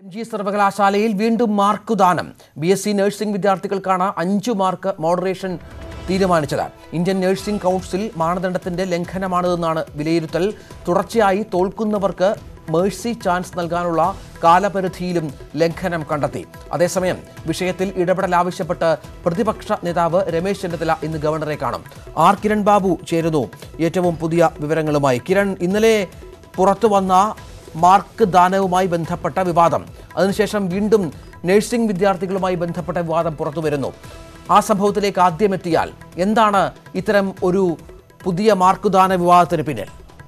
G സർവകലാശാലയിൽ വീണ്ടും മാർക്കുദാനം ബി എസ് സി നഴ്സിംഗ് വിദ്യാർത്ഥികൾക്കാണ് അഞ്ചു മാർക്ക് മോഡറേഷൻ തീരുമാനിച്ചത് ഇന്ത്യൻ നഴ്സിംഗ് കൗൺസിൽ മാനദണ്ഡത്തിന്റെ ലംഘനമാണിതെന്നാണ് വിലയിരുത്തൽ തുടർച്ചയായി തോൽക്കുന്നവർക്ക് മേഴ്സി ചാൻസ് നൽകാനുള്ള കാലപരിധിയിലും ലംഘനം കണ്ടെത്തി അതേസമയം വിഷയത്തിൽ ഇടപെടൽ ആവശ്യപ്പെട്ട് പ്രതിപക്ഷ നേതാവ് രമേശ് ചെന്നിത്തല ഇന്ന് ഗവർണറെ കാണും ആർ കിരൺ ബാബു ചേരുന്നു ഏറ്റവും പുതിയ വിവരങ്ങളുമായി കിരൺ ഇന്നലെ പുറത്തു വന്ന മാർക്ക് ദാനവുമായി ബന്ധപ്പെട്ട വിവാദം അതിനുശേഷം വീണ്ടും നഴ്സിംഗ് വിദ്യാർത്ഥികളുമായി ബന്ധപ്പെട്ട വിവാദം പുറത്തു വരുന്നു ആ സംഭവത്തിലേക്ക് ആദ്യം എത്തിയാൽ എന്താണ് ഇത്തരം ഒരു പുതിയ മാർക്ക് ദാന വിവാദത്തിന് പിന്നിൽ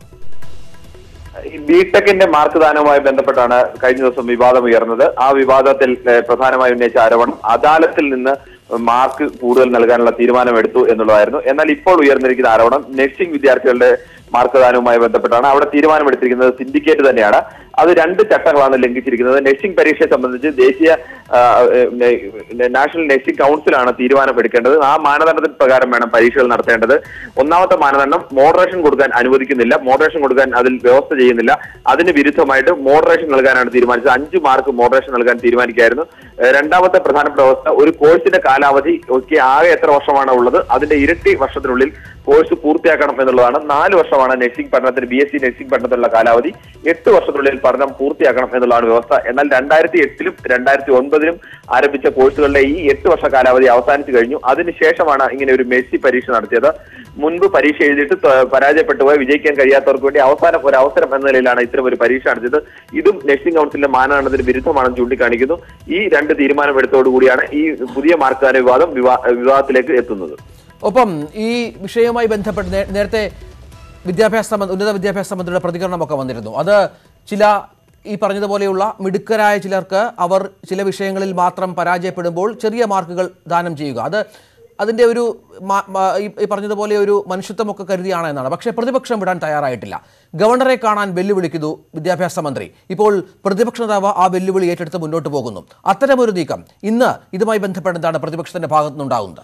ഈ ബിടെക്കിന്റെ മാർക്ക് ദാനവുമായി ബന്ധപ്പെട്ടാണ് കഴിഞ്ഞ ദിവസം വിവാദം ഉയർന്നത് ആ വിവാദത്തിൽ ഏഹ്, പ്രധാനമായി ഉന്നയിച്ച ആരോപണം അദാലത്തിൽ നിന്ന് മാർക്ക് കൂടുതൽ നൽകാനുള്ള തീരുമാനമെടുത്തു എന്നുള്ളതായിരുന്നു എന്നാൽ ഇപ്പോൾ ഉയർന്നിരിക്കുന്ന ആരോപണം നഴ്സിംഗ് വിദ്യാർത്ഥികളുടെ മാർക്ക് ദാനവുമായി ബന്ധപ്പെട്ടാണ് അവിടെ തീരുമാനമെടുത്തിരിക്കുന്നത് സിൻഡിക്കേറ്റ് തന്നെയാണ് അത് രണ്ട് ചട്ടങ്ങളാണ് ലംഘിച്ചിരിക്കുന്നത് നഴ്സിംഗ് പരീക്ഷയെ സംബന്ധിച്ച് ദേശീയ ആ, ഏഹ്, നാഷണൽ നഴ്സിംഗ് കൗൺസിലാണ് തീരുമാനമെടുക്കേണ്ടത് ആ മാനദണ്ഡത്തിന് പ്രകാരം വേണം പരീക്ഷകൾ നടത്തേണ്ടത് ഒന്നാമത്തെ മാനദണ്ഡം മോഡറേഷൻ കൊടുക്കാൻ അനുവദിക്കുന്നില്ല മോഡറേഷൻ കൊടുക്കാൻ അതിൽ വ്യവസ്ഥ ചെയ്യുന്നില്ല അതിന് വിരുദ്ധമായിട്ട് മോഡറേഷൻ നൽകാനാണ് തീരുമാനിച്ചത് അഞ്ച് മാർക്ക് മോഡറേഷൻ നൽകാൻ തീരുമാനിക്കായിരുന്നു ഏഹ്, രണ്ടാമത്തെ പ്രധാനപ്പെട്ട വ്യവസ്ഥ ഒരു കോഴ്സിന്റെ കാലാവധി ഒക്കെ ആകെ എത്ര വർഷമാണ് ഉള്ളത് അതിന്റെ ഇരട്ടി വർഷത്തിനുള്ളിൽ കോഴ്സ് പൂർത്തിയാക്കണം എന്നുള്ളതാണ് നാല് വർഷമാണ് നഴ്സിംഗ് പഠനത്തിന് ബി എസ് സി നഴ്സിംഗ് പഠനത്തിനുള്ള കാലാവധി എട്ട് വർഷത്തിനുള്ളിൽ പഠനം പൂർത്തിയാക്കണം എന്നുള്ളതാണ് വ്യവസ്ഥ എന്നാൽ രണ്ടായിരത്തി എട്ടിലും രണ്ടായിരത്തി ഒൻപതിലും ആരംഭിച്ച കോഴ്സുകളുടെ ഈ എട്ട് വർഷ കാലാവധി അവസാനിച്ചു കഴിഞ്ഞു അതിനുശേഷമാണ് ഇങ്ങനെ ഒരു മെസ്സി പരീക്ഷ നടത്തിയത് മുൻപ് പരീക്ഷ എഴുതിയിട്ട് ത- പരാജയപ്പെട്ടു പോയി വിജയിക്കാൻ കഴിയാത്തവർക്ക് വേണ്ടി അവസാനം ഒരു അവസരം എന്ന നിലയിലാണ് ഇത്തരം ഒരു പരീക്ഷ നടത്തിയത് ഇതും നഴ്സിംഗ് കൗൺസിലിന്റെ മാനദണ്ഡത്തിന് വിരുദ്ധമാണെന്ന് ചൂണ്ടിക്കാണിക്കുന്നു ഈ രണ്ട് തീരുമാനമെടുത്തോടുകൂടിയാണ് ഈ പുതിയ മാർക്കാന വിവാദം വിവാ- വിവാദത്തിലേക്ക് എത്തുന്നത് ഒപ്പം ഈ വിഷയവുമായി ബന്ധപ്പെട്ട് നേ- നേരത്തെ വിദ്യാഭ്യാസ മന്ത്രി- ഉന്നത വിദ്യാഭ്യാസ മന്ത്രിയുടെ പ്രതികരണമൊക്കെ വന്നിരുന്നു അത് ചില ഈ പറഞ്ഞതുപോലെയുള്ള മിടുക്കരായ ചിലർക്ക് അവർ ചില വിഷയങ്ങളിൽ മാത്രം പരാജയപ്പെടുമ്പോൾ ചെറിയ മാർക്കുകൾ ദാനം ചെയ്യുക അത് അതിൻ്റെ ഒരു മാ- മാ- ഈ ഈ പറഞ്ഞതുപോലെ ഒരു മനുഷ്യത്വമൊക്കെ കരുതിയാണ് എന്നാണ് പക്ഷേ പ്രതിപക്ഷം വിടാൻ തയ്യാറായിട്ടില്ല ഗവർണറെ കാണാൻ വെല്ലുവിളിക്കുന്നു വിദ്യാഭ്യാസ മന്ത്രി ഇപ്പോൾ പ്രതിപക്ഷ നേതാവ് ആ വെല്ലുവിളി ഏറ്റെടുത്ത് മുന്നോട്ട് പോകുന്നു അത്തരമൊരു നീക്കം ഇന്ന് ഇതുമായി ബന്ധപ്പെട്ട് എന്താണ് പ്രതിപക്ഷത്തിന്റെ ഭാഗത്തുനിന്നുണ്ടാകുന്നത്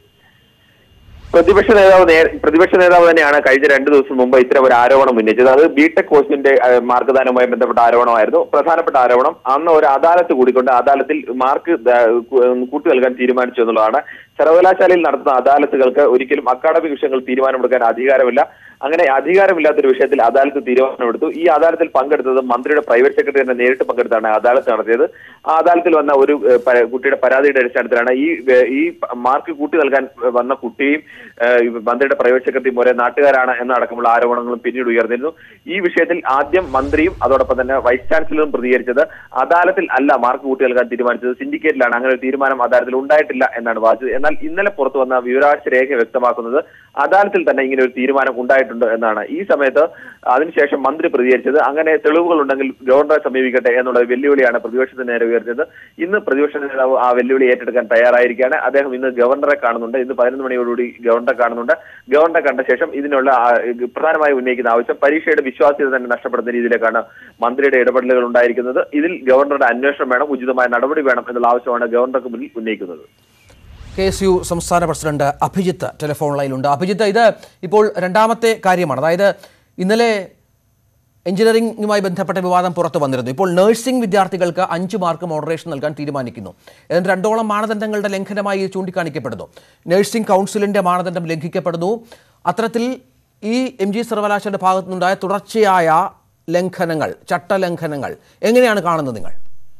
പ്രതിപക്ഷ നേതാവ് നേ- പ്രതിപക്ഷ നേതാവ് തന്നെയാണ് കഴിഞ്ഞ രണ്ടു ദിവസം മുമ്പ് ഇത്തരം ഒരു ആരോപണം ഉന്നയിച്ചത് അത് ബിടെക് കോഴ്സിന്റെ ഏഹ്, മാർക്ക്ദാനവുമായി ബന്ധപ്പെട്ട ആരോപണമായിരുന്നു പ്രധാനപ്പെട്ട ആരോപണം അന്ന് ഒരു അദാലത്ത് കൂടിക്കൊണ്ട് അദാലത്തിൽ മാർക്ക് ദ- കു- കൂട്ടി നൽകാൻ തീരുമാനിച്ചു എന്നുള്ളതാണ് സർവകലാശാലയിൽ നടത്തുന്ന അദാലത്തുകൾക്ക് ഒരിക്കലും അക്കാഡമിക് വിഷയങ്ങൾ തീരുമാനമെടുക്കാൻ അധികാരമില്ല അങ്ങനെ അധികാരമില്ലാത്തൊരു വിഷയത്തിൽ അദാലത്ത് തീരുമാനമെടുത്തു ഈ അദാലത്തിൽ പങ്കെടുത്തത് മന്ത്രിയുടെ പ്രൈവറ്റ് സെക്രട്ടറി തന്നെ നേരിട്ട് പങ്കെടുത്താണ് അദാലത്ത് നടത്തിയത് ആ അദാലത്തിൽ വന്ന ഒരു ഏഹ്, പ- കുട്ടിയുടെ പരാതിയുടെ അടിസ്ഥാനത്തിലാണ് ഈ ഏഹ്, ഈ മാർക്ക് കൂട്ടി നൽകാൻ വന്ന കുട്ടിയും ഏഹ്, ഈ മന്ത്രിയുടെ പ്രൈവറ്റ് സെക്രട്ടറിയും ഒരേ നാട്ടുകാരാണ് എന്നടക്കമുള്ള ആരോപണങ്ങളും പിന്നീട് ഉയർന്നിരുന്നു ഈ വിഷയത്തിൽ ആദ്യം മന്ത്രിയും അതോടൊപ്പം തന്നെ വൈസ് ചാൻസലറും പ്രതികരിച്ചത് അദാലത്തിൽ അല്ല മാർക്ക് കൂട്ടി നൽകാൻ തീരുമാനിച്ചത് സിൻഡിക്കേറ്റിലാണ് അങ്ങനെ ഒരു തീരുമാനം അദാലത്തിൽ ഉണ്ടായിട്ടില്ല എന്നാണ് വാദിച്ചത് എന്നാൽ ഇന്നലെ പുറത്തു വന്ന വിവരാവകാശ രേഖ വ്യക്തമാക്കുന്നത് അദാലത്തിൽ തന്നെ ഇങ്ങനെ ഒരു തീരുമാനം ഉണ്ടായിട്ടുണ്ട് എന്നാണ് ഈ സമയത്ത് അതിനുശേഷം മന്ത്രി പ്രതികരിച്ചത് അങ്ങനെ തെളിവുകൾ ഉണ്ടെങ്കിൽ ഗവർണറെ സമീപിക്കട്ടെ എന്നുള്ള വെല്ലുവിളിയാണ് പ്രതിപക്ഷത്തിന് നേരെ ഉയർത്തിയത് ഇന്ന് പ്രതിപക്ഷ നേതാവ് ആ വെല്ലുവിളി ഏറ്റെടുക്കാൻ തയ്യാറായിരിക്കുകയാണ് അദ്ദേഹം ഇന്ന് ഗവർണറെ കാണുന്നുണ്ട് ഇന്ന് പതിനൊന്ന് മണിയോടുകൂടി ഗവർണറെ കാണുന്നുണ്ട് ഗവർണറെ കണ്ട ശേഷം ഇതിനുള്ള ആ, ഇത് പ്രധാനമായും ഉന്നയിക്കുന്ന ആവശ്യം പരീക്ഷയുടെ വിശ്വാസ്യത തന്നെ നഷ്ടപ്പെടുന്ന രീതിയിലേക്കാണ് മന്ത്രിയുടെ ഇടപെടലുകൾ ഉണ്ടായിരിക്കുന്നത് ഇതിൽ ഗവർണറുടെ അന്വേഷണം വേണം ഉചിതമായ നടപടി വേണം എന്നുള്ള ആവശ്യമാണ് ഗവർണർക്ക് മുന്നിൽ ഉന്നയിക്കുന്നത് കെ എസ് യു സംസ്ഥാന പ്രസിഡന്റ് അഭിജിത്ത് ടെലിഫോൺ ലൈനിലുണ്ട് അഭിജിത്ത് ഇത് ഇപ്പോൾ രണ്ടാമത്തെ കാര്യമാണ് അതായത് ഇന്നലെ എഞ്ചിനീയറിംഗുമായി ബന്ധപ്പെട്ട വിവാദം പുറത്തു വന്നിരുന്നു ഇപ്പോൾ നഴ്സിംഗ് വിദ്യാർത്ഥികൾക്ക് അഞ്ച് മാർക്ക് മോഡറേഷൻ നൽകാൻ തീരുമാനിക്കുന്നു എന്നിട്ട് രണ്ടോളം മാനദണ്ഡങ്ങളുടെ ലംഘനമായി ഇത് ചൂണ്ടിക്കാണിക്കപ്പെടുന്നു നഴ്സിംഗ് കൗൺസിലിന്റെ മാനദണ്ഡം ലംഘിക്കപ്പെടുന്നു അത്തരത്തിൽ ഈ എം ജി സർവകലാശാലയുടെ ഭാഗത്തു നിന്നുണ്ടായ തുടർച്ചയായ ലംഘനങ്ങൾ ചട്ടലംഘനങ്ങൾ എങ്ങനെയാണ് കാണുന്നത് നിങ്ങൾ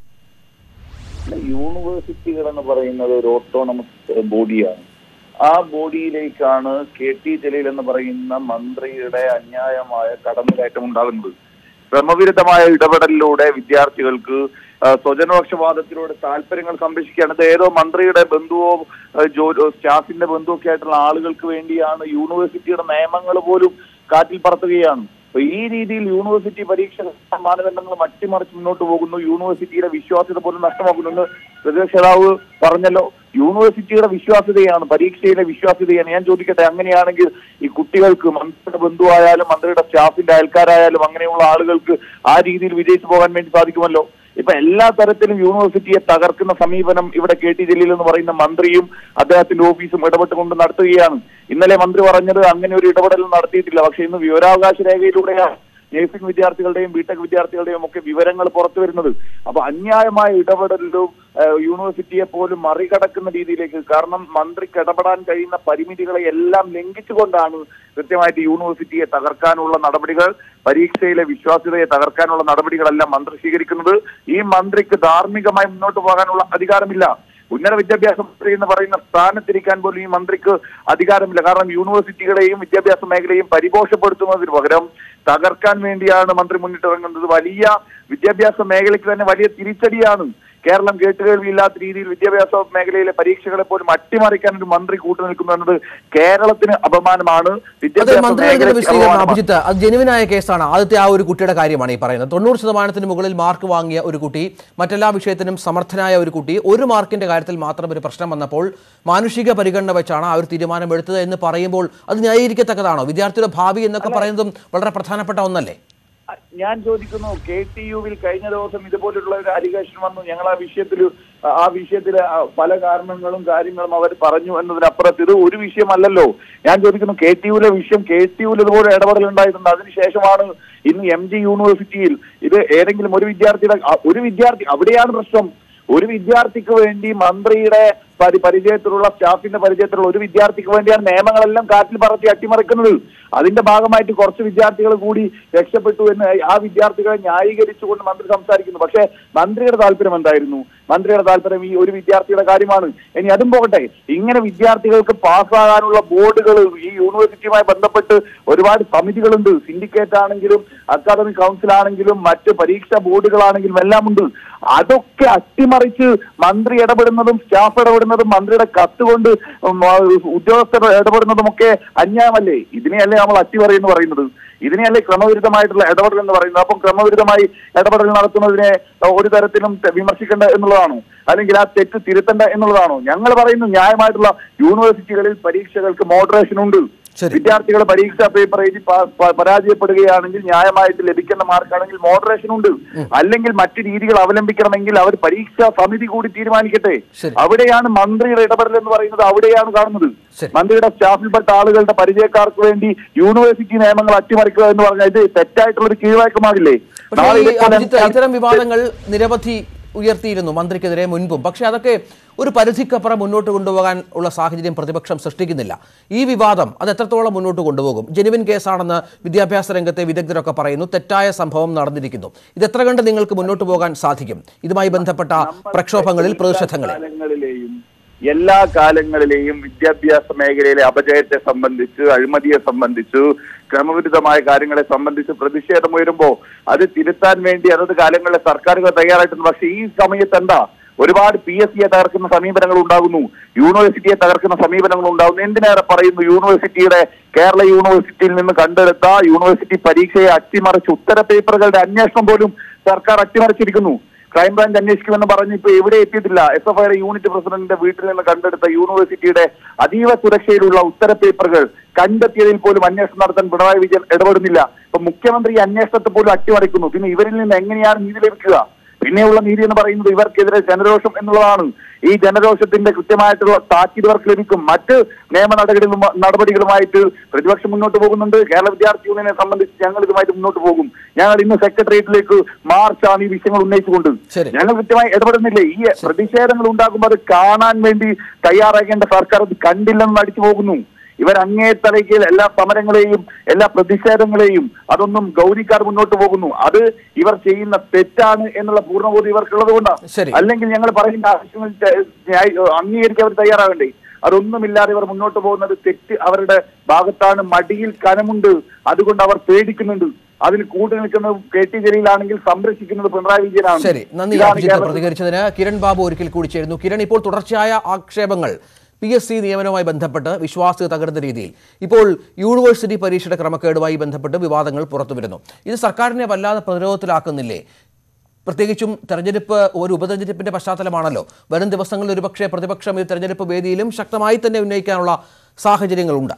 യൂണിവേഴ്സിറ്റികൾ എന്ന് പറയുന്നത് ഒരു ഓട്ടോണമസ് ബോഡിയാണ് ആ ബോഡിയിലേക്കാണ് കെ ടി ജലീൽ എന്ന് പറയുന്ന മന്ത്രിയുടെ അന്യായമായ കടന്നുകയറ്റം ഉണ്ടാകുന്നത് ക്രമവിരുദ്ധമായ ഇടപെടലിലൂടെ വിദ്യാർത്ഥികൾക്ക് ആ, സ്വജനപക്ഷപാതത്തിലൂടെ താല്പര്യങ്ങൾ സംരക്ഷിക്കുകയാണ് ഇത് ഏതോ മന്ത്രിയുടെ ബന്ധുവോ ആ, ജോ- സ്റ്റാഫിന്റെ ബന്ധുവോ ഒക്കെ ആയിട്ടുള്ള ആളുകൾക്ക് വേണ്ടിയാണ് യൂണിവേഴ്സിറ്റിയുടെ നിയമങ്ങൾ പോലും കാറ്റിൽ പറത്തുകയാണ് അപ്പൊ ഈ രീതിയിൽ യൂണിവേഴ്സിറ്റി പരീക്ഷ മാനദണ്ഡങ്ങൾ അട്ടിമറിച്ച് മുന്നോട്ട് പോകുന്നു യൂണിവേഴ്സിറ്റിയുടെ വിശ്വാസ്യത പോലും നഷ്ടമാക്കുന്നു എന്ന് പ്രതിപക്ഷ നേതാവ് പറഞ്ഞല്ലോ യൂണിവേഴ്സിറ്റിയുടെ വിശ്വാസ്യതയാണ് പരീക്ഷയിലെ വിശ്വാസ്യതയാണ് ഞാൻ ചോദിക്കട്ടെ അങ്ങനെയാണെങ്കിൽ ഈ കുട്ടികൾക്ക് മന്ത്രിയുടെ ബന്ധുവായാലും മന്ത്രിയുടെ സ്റ്റാഫിന്റെ അയൽക്കാരായാലും അങ്ങനെയുള്ള ആളുകൾക്ക് ആ രീതിയിൽ വിജയിച്ചു പോകാൻ വേണ്ടി സാധിക്കുമല്ലോ ഇപ്പൊ എല്ലാ തരത്തിലും യൂണിവേഴ്സിറ്റിയെ തകർക്കുന്ന സമീപനം ഇവിടെ കെ ടി ജലീൽ എന്ന് പറയുന്ന മന്ത്രിയും അദ്ദേഹത്തിന്റെ ഓഫീസും ഇടപെട്ടുകൊണ്ട് നടത്തുകയാണ് ഇന്നലെ മന്ത്രി പറഞ്ഞത് അങ്ങനെ ഒരു ഇടപെടൽ നടത്തിയിട്ടില്ല പക്ഷെ ഇന്ന് വിവരാവകാശ രേഖയിലൂടെയാണ് നഴ്സിംഗ് വിദ്യാർത്ഥികളുടെയും ബിടെക് വിദ്യാർത്ഥികളുടെയും ഒക്കെ വിവരങ്ങൾ പുറത്തു വരുന്നത് അപ്പൊ അന്യായമായ ഇടപെടലിലും ഏഹ്, യൂണിവേഴ്സിറ്റിയെ പോലും മറികടക്കുന്ന രീതിയിലേക്ക് കാരണം മന്ത്രിക്ക് ഇടപെടാൻ കഴിയുന്ന പരിമിതികളെ എല്ലാം ലംഘിച്ചുകൊണ്ടാണ് കൃത്യമായിട്ട് യൂണിവേഴ്സിറ്റിയെ തകർക്കാനുള്ള നടപടികൾ പരീക്ഷയിലെ വിശ്വാസ്യതയെ തകർക്കാനുള്ള നടപടികളെല്ലാം മന്ത്രി സ്വീകരിക്കുന്നത് ഈ മന്ത്രിക്ക് ധാർമ്മികമായി മുന്നോട്ട് പോകാനുള്ള അധികാരമില്ല ഉന്നത വിദ്യാഭ്യാസ മന്ത്രി എന്ന് പറയുന്ന സ്ഥാനത്തിരിക്കാൻ പോലും ഈ മന്ത്രിക്ക് അധികാരമില്ല കാരണം യൂണിവേഴ്സിറ്റികളെയും വിദ്യാഭ്യാസ മേഖലയെയും പരിപോഷപ്പെടുത്തുന്നതിന് പകരം തകർക്കാൻ വേണ്ടിയാണ് മന്ത്രി മുന്നിട്ടിറങ്ങുന്നത് വലിയ വിദ്യാഭ്യാസ മേഖലയ്ക്ക് തന്നെ വലിയ തിരിച്ചടിയാണ് കേരളം കേട്ടുകേൾവിയില്ലാത്ത രീതിയിൽ വിദ്യാഭ്യാസ മേഖലയിലെ പരീക്ഷകളെ പോലും അട്ടിമറിക്കാൻ ഒരു മന്ത്രി കൂട്ടുനിൽക്കുന്നു എന്നത് കേരളത്തിന് അപമാനമാണ് അത് വിദ്യാഭ്യാസ മന്ത്രിയുടെ മേഖലയ്ക്ക് വിശദീകരണം അപമാനമാണ്. അഭിജിത്ത് അത് ജെനുവിനായ കേസാണ് ആദ്യത്തെ ആ ഒരു കുട്ടിയുടെ കാര്യമാണ് ഈ പറയുന്നത് തൊണ്ണൂറ് ശതമാനത്തിന് മുകളിൽ മാർക്ക് വാങ്ങിയ ഒരു കുട്ടി മറ്റെല്ലാ വിഷയത്തിനും സമർത്ഥനായ ഒരു കുട്ടി ഒരു മാർക്കിന്റെ കാര്യത്തിൽ മാത്രം ഒരു പ്രശ്നം വന്നപ്പോൾ മാനുഷിക പരിഗണന വെച്ചാണ് ആ ഒരു തീരുമാനം എടുത്തത് എന്ന് പറയുമ്പോൾ അത് ന്യായീകരിക്കത്തക്കതാണോ വിദ്യാർത്ഥിയുടെ ഭാവി എന്നൊക്കെ പറയുന്നതും വളരെ പ്രധാനപ്പെട്ട ഒന്നല്ലേ ഞാൻ ചോദിക്കുന്നു കെ ടി യുവിൽ കഴിഞ്ഞ ദിവസം ഇതുപോലുള്ള ഒരു അലിഗേഷൻ വന്നു ഞങ്ങൾ ആ വിഷയത്തിൽ ആ വിഷയത്തിൽ പല കാരണങ്ങളും കാര്യങ്ങളും അവർ പറഞ്ഞു എന്നതിനപ്പുറത്ത് ഇത് ഒരു വിഷയമല്ലല്ലോ ഞാൻ ചോദിക്കുന്നു കെ ടി യുവിലെ വിഷയം കെ ടി യുവിൽ ഇതുപോലെ ഇടപെടൽ ഉണ്ടായിട്ടുണ്ട് അതിനുശേഷമാണ് ഇന്ന് എം ജി യൂണിവേഴ്സിറ്റിയിൽ ഇത് ഏതെങ്കിലും ഒരു വിദ്യാർത്ഥിയുടെ ആ, ഒരു വിദ്യാർത്ഥി അവിടെയാണ് പ്രശ്നം ഒരു വിദ്യാർത്ഥിക്ക് വേണ്ടി മന്ത്രിയുടെ പരി പരിചയത്തിലുള്ള സ്റ്റാഫിന്റെ പരിചയത്തിലുള്ള ഒരു വിദ്യാർത്ഥിക്ക് വേണ്ടിയാണ് നിയമങ്ങളെല്ലാം കാറ്റിൽ പറത്തി അട്ടിമറിക്കുന്നത് അതിന്റെ ഭാഗമായിട്ട് കുറച്ച് വിദ്യാർത്ഥികൾ കൂടി രക്ഷപ്പെട്ടു എന്ന് ആ വിദ്യാർത്ഥികളെ ന്യായീകരിച്ചുകൊണ്ട് മന്ത്രി സംസാരിക്കുന്നു പക്ഷേ മന്ത്രിയുടെ താല്പര്യം എന്തായിരുന്നു മന്ത്രിയുടെ താല്പര്യം ഈ ഒരു വിദ്യാർത്ഥിയുടെ കാര്യമാണ് ഇനി അതും പോകട്ടെ ഇങ്ങനെ വിദ്യാർത്ഥികൾക്ക് പാസ്സാകാനുള്ള ബോർഡുകൾ ഈ യൂണിവേഴ്സിറ്റിയുമായി ബന്ധപ്പെട്ട് ഒരുപാട് സമിതികളുണ്ട് സിൻഡിക്കേറ്റ് ആണെങ്കിലും അക്കാദമിക് കൗൺസിൽ ആണെങ്കിലും മറ്റ് പരീക്ഷാ ബോർഡുകളാണെങ്കിലും എല്ലാം ഉണ്ട് അതൊക്കെ അട്ടിമറിച്ച് മന്ത്രി ഇടപെടുന്നതും സ്റ്റാഫ് ഇടപെടുന്നതും മന്ത്രിയുടെ കത്ത് കൊണ്ട് ഉം, ആ, ഉദ്യോഗസ്ഥർ ഇടപെടുന്നതും ഒക്കെ അന്യായമല്ലേ ഇതിനെയല്ലേ നമ്മൾ അട്ടിമറി എന്ന് പറയുന്നത് ഇതിനെയല്ലേ ക്രമവിരുദ്ധമായിട്ടുള്ള ഇടപെടൽ എന്ന് പറയുന്നത് അപ്പം ക്രമവിരുദ്ധമായി ഇടപെടൽ നടത്തുന്നതിനെ ഒരു തരത്തിലും തെ- വിമർശിക്കേണ്ട എന്നുള്ളതാണോ അല്ലെങ്കിൽ ആ തെറ്റ് തിരുത്തേണ്ട എന്നുള്ളതാണോ ഞങ്ങൾ പറയുന്നു ന്യായമായിട്ടുള്ള യൂണിവേഴ്സിറ്റികളിൽ പരീക്ഷകൾക്ക് മോഡറേഷൻ ഉണ്ട് ശരി. വിദ്യാർത്ഥികൾ പരീക്ഷാ പേപ്പർ എഴുതി പ- പ- പരാജയപ്പെടുകയാണെങ്കിൽ ന്യായമായിട്ട് ലഭിക്കേണ്ട മാർക്കാണെങ്കിൽ മോഡറേഷൻ ഉണ്ട് അല്ലെങ്കിൽ മറ്റു രീതികൾ അവലംബിക്കണമെങ്കിൽ അവർ പരീക്ഷാ സമിതി കൂടി തീരുമാനിക്കട്ടെ ശരി. അവിടെയാണ് മന്ത്രിയുടെ ഇടപെടൽ എന്ന് പറയുന്നത് അവിടെയാണ് കാണുന്നത് ശരി. മന്ത്രിയുടെ സ്റ്റാഫിൽപ്പെട്ട ആളുകളുടെ പരിചയക്കാർക്ക് വേണ്ടി യൂണിവേഴ്സിറ്റി നിയമങ്ങൾ അട്ടിമറിക്കുക എന്ന് പറഞ്ഞാൽ ഇത് തെറ്റായിട്ടുള്ള ഒരു കീഴ്വഴക്കമാകില്ലേ പക്ഷേ നാളെ ഈ ഇതേപോലെ അഭിജിത്ത് ഇത്തരം വിവാദങ്ങൾ നിരവധി ഉയർത്തിയിരുന്നു മന്ത്രിക്കെതിരെ മുൻപും പക്ഷേ അതൊക്കെ ഒരു പരിധിക്കപ്പുറം മുന്നോട്ട് കൊണ്ടുപോകാൻ ഉള്ള സാഹചര്യം പ്രതിപക്ഷം സൃഷ്ടിക്കുന്നില്ല ഈ വിവാദം അത് എത്രത്തോളം മുന്നോട്ട് കൊണ്ടുപോകും ജെനുവിൻ കേസാണെന്ന് വിദ്യാഭ്യാസ രംഗത്തെ വിദഗ്ധരൊക്കെ പറയുന്നു തെറ്റായ സംഭവം നടന്നിരിക്കുന്നു ഇത് എത്ര കണ്ട് നിങ്ങൾക്ക് മുന്നോട്ട് പോകാൻ സാധിക്കും ഇതുമായി ബന്ധപ്പെട്ട പ്രക്ഷോഭങ്ങളിൽ പ്രതിഷേധങ്ങളിൽ കാലങ്ങളിലെയും എല്ലാ കാലങ്ങളിലെയും വിദ്യാഭ്യാസ മേഖലയിലെ അപജയത്തെ സംബന്ധിച്ച് അഴിമതിയെ സംബന്ധിച്ച് ക്രമവിരുദ്ധമായ കാര്യങ്ങളെ സംബന്ധിച്ച് പ്രതിഷേധം ഉയരുമ്പോ അത് തിരുത്താൻ വേണ്ടി അതത് കാലങ്ങളിലെ സർക്കാരുകൾ തയ്യാറായിട്ടുണ്ട് പക്ഷേ ഈ സമയത്ത് എന്താ ഒരുപാട് പി എസ് സിയെ തകർക്കുന്ന സമീപനങ്ങൾ ഉണ്ടാകുന്നു യൂണിവേഴ്സിറ്റിയെ തകർക്കുന്ന സമീപനങ്ങൾ ഉണ്ടാകുന്നു എന്തിനേറെ പറയുന്നു യൂണിവേഴ്സിറ്റിയുടെ കേരള യൂണിവേഴ്സിറ്റിയിൽ നിന്ന് കണ്ടെടുത്ത യൂണിവേഴ്സിറ്റി പരീക്ഷയെ അട്ടിമറിച്ച് ഉത്തര പേപ്പറുകളുടെ അന്വേഷണം പോലും സർക്കാർ അട്ടിമറിച്ചിരിക്കുന്നു ക്രൈംബ്രാഞ്ച് അന്വേഷിക്കുമെന്ന് പറഞ്ഞ് ഇപ്പൊ എവിടെ എത്തിയിട്ടില്ല എസ് എഫ് ഐയുടെ യൂണിറ്റ് പ്രസിഡന്റിന്റെ വീട്ടിൽ നിന്ന് കണ്ടെടുത്ത യൂണിവേഴ്സിറ്റിയുടെ അതീവ സുരക്ഷയിലുള്ള ഉത്തര പേപ്പറുകൾ കണ്ടെത്തിയതിൽ പോലും അന്വേഷണം നടത്താൻ പിണറായി വിജയൻ ഇടപെടുന്നില്ല ഇപ്പൊ മുഖ്യമന്ത്രി ഈ അന്വേഷണത്തെ പോലും അട്ടിമറിക്കുന്നു പിന്നെ ഇവരിൽ നിന്ന് എങ്ങനെയാണ് നീതി ലഭിക്കുക പിന്നെയുള്ള നീതി എന്ന് പറയുന്നത് ഇവർക്കെതിരെ ജനരോഷം എന്നുള്ളതാണ് ഈ ജനരോഷത്തിന്റെ കൃത്യമായിട്ടുള്ള താക്കീത് ഇവർക്ക് ലഭിക്കും മറ്റ് നിയമ നടപടികളും നടപടികളുമായിട്ട് പ്രതിപക്ഷം മുന്നോട്ട് പോകുന്നുണ്ട് കേരള വിദ്യാർത്ഥി യൂണിയനെ സംബന്ധിച്ച് ഞങ്ങൾ ഇതുമായിട്ട് മുന്നോട്ട് പോകും ഞങ്ങൾ ഇന്ന് സെക്രട്ടേറിയറ്റിലേക്ക് മാർച്ചാണ് ഈ വിഷയങ്ങൾ ഉന്നയിച്ചുകൊണ്ട് ശരി. ഞങ്ങൾ കൃത്യമായി ഇടപെടുന്നില്ലേ ഈ പ്രതിഷേധങ്ങൾ ഉണ്ടാകുമ്പോൾ അത് കാണാൻ വേണ്ടി തയ്യാറാക്കേണ്ട സർക്കാർ അത് കണ്ടില്ലെന്ന് അടിച്ചു പോകുന്നു ഇവർ അങ്ങേ തലയ്ക്ക് എല്ലാ സമരങ്ങളെയും എല്ലാ പ്രതിഷേധങ്ങളെയും അതൊന്നും ഗൗരിക്കാർ മുന്നോട്ട് പോകുന്നു അത് ഇവർ ചെയ്യുന്ന തെറ്റാണ് എന്നുള്ള പൂർണ്ണബോധം ഇവർക്കുള്ളത് ശരി. കൊണ്ടാണ് അല്ലെങ്കിൽ ഞങ്ങൾ പറയുന്ന ആവശ്യങ്ങൾ ത- ന്യായ- അംഗീകരിക്കാൻ അവർ തയ്യാറാകണ്ടേ അതൊന്നുമില്ലാതെ ഇവർ മുന്നോട്ട് പോകുന്നത് തെറ്റ് അവരുടെ ഭാഗത്താണ് മടിയിൽ കനമുണ്ട് അതുകൊണ്ട് അവർ പേടിക്കുന്നുണ്ട് അതിന് കൂട്ടു നിൽക്കുന്നത് കെ ടി ജലീലാണെങ്കിൽ സംരക്ഷിക്കുന്നത് പിണറായി വിജയനാണ് ശരി നന്ദി ഇതാണ് അഭിജിത്ത് കേരളത്തിൽ പ്രതികരിച്ചതിന് കിരൺ ബാബു ഒരിക്കൽ കൂടി ചേരുന്നു കിരൺ ഇപ്പോൾ തുടർച്ചയായ ആക്ഷേപങ്ങൾ പി എസ് സി നിയമനവുമായി ബന്ധപ്പെട്ട് വിശ്വാസ്യത തകർന്ന രീതിയിൽ ഇപ്പോൾ യൂണിവേഴ്സിറ്റി പരീക്ഷയുടെ ക്രമക്കേടുമായി ബന്ധപ്പെട്ട് വിവാദങ്ങൾ പുറത്തു വരുന്നു ഇത് സർക്കാരിനെ വല്ലാതെ പ്രതിരോധത്തിലാക്കുന്നില്ലേ പ്രത്യേകിച്ചും തെരഞ്ഞെടുപ്പ് ഒരു ഉപതെരഞ്ഞെടുപ്പിന്റെ പശ്ചാത്തലമാണല്ലോ വരും ദിവസങ്ങളിൽ ഒരുപക്ഷെ പ്രതിപക്ഷം ഈ തെരഞ്ഞെടുപ്പ് വേദിയിലും ശക്തമായി തന്നെ ഉന്നയിക്കാനുള്ള സാഹചര്യങ്ങളുണ്ട്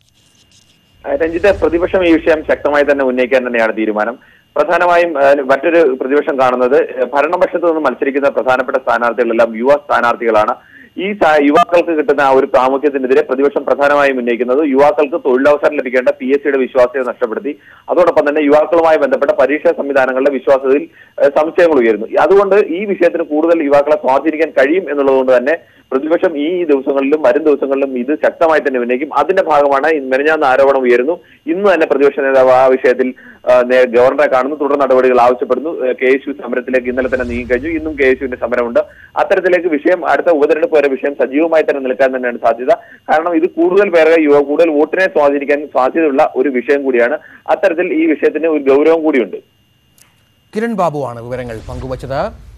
രഞ്ജിത്ത് പ്രതിപക്ഷം ഈ വിഷയം ശക്തമായി തന്നെ ഉന്നയിക്കാൻ തന്നെയാണ് തീരുമാനം പ്രധാനമായും ഏഹ്, മറ്റൊരു പ്രതിപക്ഷം കാണുന്നത് ഏഹ്, ഭരണപക്ഷത്ത് നിന്ന് മത്സരിക്കുന്ന പ്രധാനപ്പെട്ട സ്ഥാനാർത്ഥികളെല്ലാം യുവ സ്ഥാനാർത്ഥികളാണ് ഈ സ- യുവാക്കൾക്ക് കിട്ടുന്ന ആ ഒരു പ്രാമുഖ്യത്തിനെതിരെ പ്രതിപക്ഷം പ്രധാനമായും ഉന്നയിക്കുന്നത് യുവാക്കൾക്ക് തൊഴിലവസരം ലഭിക്കേണ്ട പി എസ് സിയുടെ വിശ്വാസ്യത നഷ്ടപ്പെടുത്തി അതോടൊപ്പം തന്നെ യുവാക്കളുമായി ബന്ധപ്പെട്ട പരീക്ഷാ സംവിധാനങ്ങളുടെ വിശ്വാസ്യതയിൽ ഏഹ്, സംശയങ്ങൾ ഉയരുന്നു അതുകൊണ്ട് ഈ വിഷയത്തിന് കൂടുതൽ യുവാക്കളെ സ്വാധീനിക്കാൻ കഴിയും എന്നുള്ളതുകൊണ്ട് തന്നെ പ്രതിപക്ഷം ഈ ദിവസങ്ങളിലും വരും ദിവസങ്ങളിലും ഇത് ശക്തമായി തന്നെ ഉന്നയിക്കും അതിന്റെ ഭാഗമാണ് ഈ മെനഞ്ഞാന്ന് ആരോപണം ഉയരുന്നു ഇന്ന് തന്നെ പ്രതിപക്ഷ നേതാവ് ആ വിഷയത്തിൽ ആ, നേ- ഗവർണറെ കാണുന്നു തുടർ നടപടികൾ ആവശ്യപ്പെടുന്നു കെ എസ് യു സമരത്തിലേക്ക് ഇന്നലെ തന്നെ നീങ്ങിക്കഴിഞ്ഞു ഇന്നും കെ എസ് യുവിന്റെ സമരമുണ്ട് അത്തരത്തിലേക്ക് വിഷയം അടുത്ത ഉപതെരഞ്ഞെടുപ്പ് വരെ വിഷയം സജീവമായി തന്നെ നിൽക്കാൻ തന്നെയാണ് സാധ്യത കാരണം ഇത് കൂടുതൽ പേരെ യുവ കൂടുതൽ വോട്ടിനെ സ്വാധീനിക്കാൻ സാധ്യതയുള്ള ഒരു വിഷയം കൂടിയാണ് അത്തരത്തിൽ ഈ വിഷയത്തിന് ഒരു ഗൗരവം കൂടിയുണ്ട് കിരൺ ബാബുവാണ് വിവരങ്ങൾ പങ്കുവച്ചത്